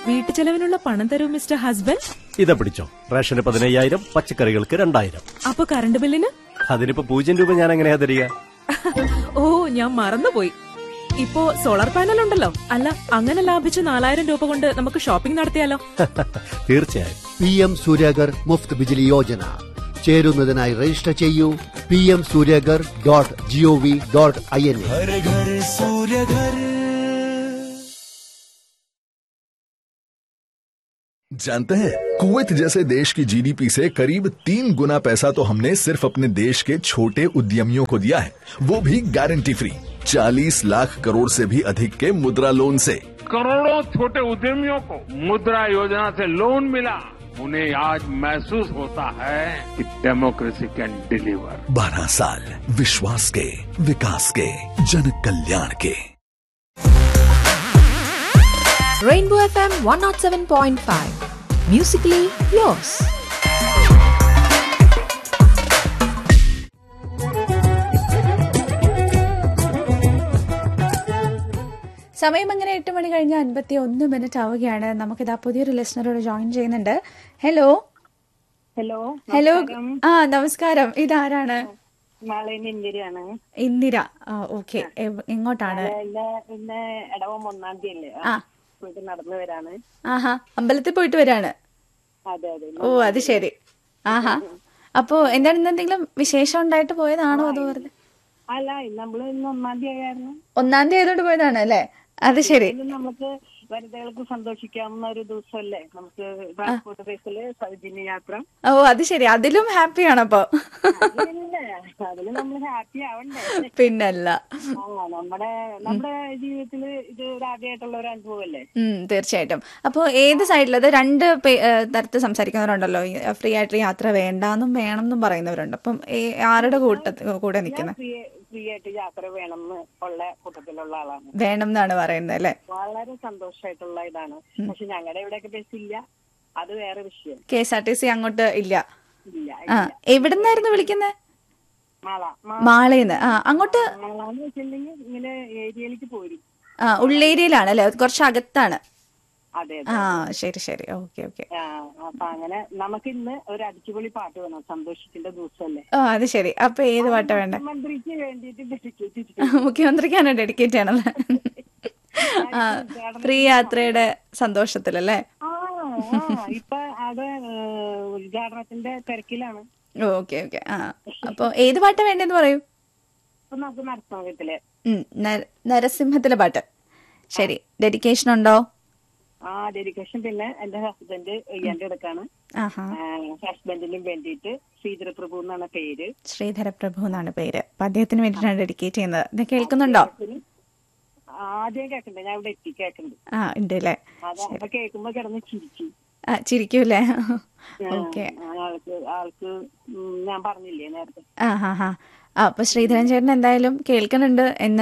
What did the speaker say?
വീട്ടു ചെലവിനുള്ള പണം തരൂ മിസ്റ്റർ ഹസ്ബൻഡ് ഇതാ പിടിച്ചോ റേഷന് പതിനയ്യായിരം പച്ചക്കറികൾക്ക് രണ്ടായിരം അപ്പൊ കറണ്ട് ബില്ലിന് അതിനിപ്പോ പൂജ്യം രൂപ ഞാൻ എങ്ങനെയാ തരിക ഓ ഞാൻ മറന്നുപോയി ഇപ്പോ സോളാർ പാനൽ ഉണ്ടല്ലോ അല്ല അങ്ങനെ ലാഭിച്ച നാലായിരം രൂപ കൊണ്ട് നമുക്ക് ഷോപ്പിംഗ് നടത്തിയാലോ തീർച്ചയായും പി എം സൂര്യഗർ മുഫ്ത് ബിജിലി യോജന ചേരുന്നതിനായി രജിസ്റ്റർ ചെയ്യൂ P M Suryaghar dot G O V dot I N എ घर घर सूर्य घर जानते हैं कुवैत जैसे देश की जीडीपी से करीब तीन गुना पैसा तो हमने सिर्फ अपने देश के छोटे उद्यमियों को दिया है वो भी गारंटी फ्री 40 लाख करोड़ से भी अधिक के मुद्रा लोन से करोड़ों छोटे उद्यमियों को मुद्रा योजना से लोन मिला उन्हें आज महसूस होता है कि डेमोक्रेसी कैन डिलीवर 12 साल विश्वास के विकास के जन कल्याण के Rainbow FM 107.5. Musically yours. സമയം അങ്ങനെ എട്ട് മണി കഴിഞ്ഞ് അൻപത്തി ഒന്ന് മിനിറ്റ് ആവുകയാണ് നമുക്കിതാ പുതിയൊരു ലിസണറോട് ജോയിൻ ചെയ്യുന്നുണ്ട് ഹലോ ഹലോ ഹലോ ആ നമസ്കാരം ഇതാരാണ് മാളേന്ന് ഇന്ദിരയാണ് ഇന്ദിര ആ ഓക്കെ എങ്ങോട്ടാണ് ഇന്ന് ഇന്ന് ഇടവം ഒന്നാം തീയതി അല്ലേ ആ. വീട്ടിൽ നടന്നു വരാണ് ആഹാ അമ്പലത്തിൽ പോയിട്ട് വരാണ് അതെ അതെ ഓ അത് ശരി ആഹാ അപ്പോ എന്താണ് ഇന്ന് എന്തെങ്കിലും വിശേഷം ഉണ്ടായിട്ട് പോയതാണോ അതോ വെറുതെ അല്ല ഇന്ന് നമ്മള് ഇന്ന് ഒന്നാം തീയതി ആയിരുന്നു ഒന്നാം തീയതി ആയതുകൊണ്ട് പോയതാണ് അല്ലേ അത് ശരി ഇന്ന് നമുക്ക് വനിതകൾക്ക് സന്തോഷിക്കാവുന്ന ഒരു ദിവസമല്ലേ നമുക്ക് ട്രാൻസ്പോർട്ട് ബേസില് സൗജന്യ യാത്ര ഓ അത് ശരി അതിലും ഹാപ്പിയാണ് അപ്പൊ അതിലില്ലേ? അതില് നമ്മൾ ഹാപ്പി ആവണ്ടേ പിന്നല്ല ആ നമ്മുടെ നമ്മുടെ ജീവിതത്തില് ഇത് ഒരു ആദ്യമായിട്ടുള്ള ഒരു അനുഭവമല്ലേ ഉം തീർച്ചയായിട്ടും അപ്പോൾ ഏത് സൈഡിലത് രണ്ട് പേ- ഏ, തരത്തിൽ സംസാരിക്കുന്നവരുണ്ടല്ലോ ഈ ഫ്രീ ആയിട്ട് യാത്ര വേണ്ടാന്നും വേണം എന്നും പറയുന്നവരുണ്ട് അപ്പം ഏ- ആരുടെ കൂട്ട കൂടെ നിൽക്കുന്നത് ഫ്രീ ഫ്രീ ആയിട്ട് യാത്ര വേണമെന്ന് ഉള്ള കൂട്ടത്തിലുള്ള ആളാണ് വേണം എന്നാണ് പറയുന്നത് അല്ലേ വളരെ സന്തോഷമായിട്ടുള്ള ഇതാണ് പക്ഷെ ഞങ്ങളുടെ ഇവിടെയൊക്കെ ബസ് ഇല്ല അത് വേറെ വിഷയം K S R T C അങ്ങോട്ട് ഇല്ല ഇല്ല ആ എവിടുന്നായിരുന്നു വിളിക്കുന്നത് മാള മാളേന്ന് ആ അങ്ങോട്ട് മാളാന്ന് വെച്ചിട്ടുണ്ടെങ്കിൽ ഇങ്ങനെ ഏരിയയിലേക്ക് പോരും ആ ഉള്ളേരിയയിലാണ് അല്ലേ കുറച്ച് അകത്താണ് അതെ ആ അതെ ശരി ശരി ഓക്കെ ഓക്കെ ആ, അപ്പൊ അങ്ങനെ നമുക്ക് ഇന്ന് ഒരു അടിച്ചുപൊളി പാട്ട് വേണം സന്തോഷത്തിന്റെ ദിവസമല്ലേ ആ അത് ശരി അപ്പൊ ഏത് പാട്ടാ വേണ്ടേ മുഖ്യമന്ത്രിക്ക് വേണ്ടിയിട്ട് ഡെഡിക്കേറ്റ് ചെയ്തിട്ടുണ്ട്. മുഖ്യമന്ത്രിക്കാണ് ഡെഡിക്കേറ്റ് ആണല്ലേ ആ ഫ്രീ യാത്രയുടെ സന്തോഷത്തിലല്ലേ ആ ആ, ഇപ്പൊ അത് ഏഹ്, ഉദ്ഘാടനത്തിന്റെ തിരക്കിലാണ് ഓക്കെ ഓക്കെ ആ അപ്പൊ ഏത് പാട്ടാ വേണ്ടതെന്ന് പറയൂ ഇപ്പൊ നമുക്ക് നടത്താൻ ഉം, നര- നരസിംഹത്തിലെ പാട്ട് ശരി ഡെഡിക്കേഷൻ ഉണ്ടോ ആ ഡെഡിക്കേഷൻ പിന്നെ എന്റെ ഹസ്ബൻഡ് എന്റെ അടുക്കാണ് ആഹാ ഹസ്ബൻഡിനും വേണ്ടിയിട്ട് ശ്രീധര പ്രഭു എന്നാണ് പേര് ശ്രീധര പ്രഭു എന്നാണ് പേര് അപ്പൊ അദ്ദേഹത്തിന് വേണ്ടിയിട്ടാണ് ഡെഡിക്കേറ്റ് ചെയ്യുന്നത് ഇത് കേൾക്കുന്നുണ്ടോ ആദ്യം കേക്കണ്ടേ ഞാൻ ഇവിടെ എത്തി കേക്കണ്ട് ആ ഉണ്ട് അല്ലേ അത് അപ്പൊ കേൾക്കുമ്പോ കിടന്ന് ചിരിച്ചു ആ ചിരിക്കൂലേ ഓക്കെ ആൾക്ക് ആൾക്ക് ഉം, ഞാൻ പറഞ്ഞില്ലേ നേരത്തെ ആ ഹാ ഹാ ആ അപ്പൊ ശ്രീധരൻ ചേട്ടൻ എന്തായാലും കേൾക്കുന്നുണ്ട് എന്ന്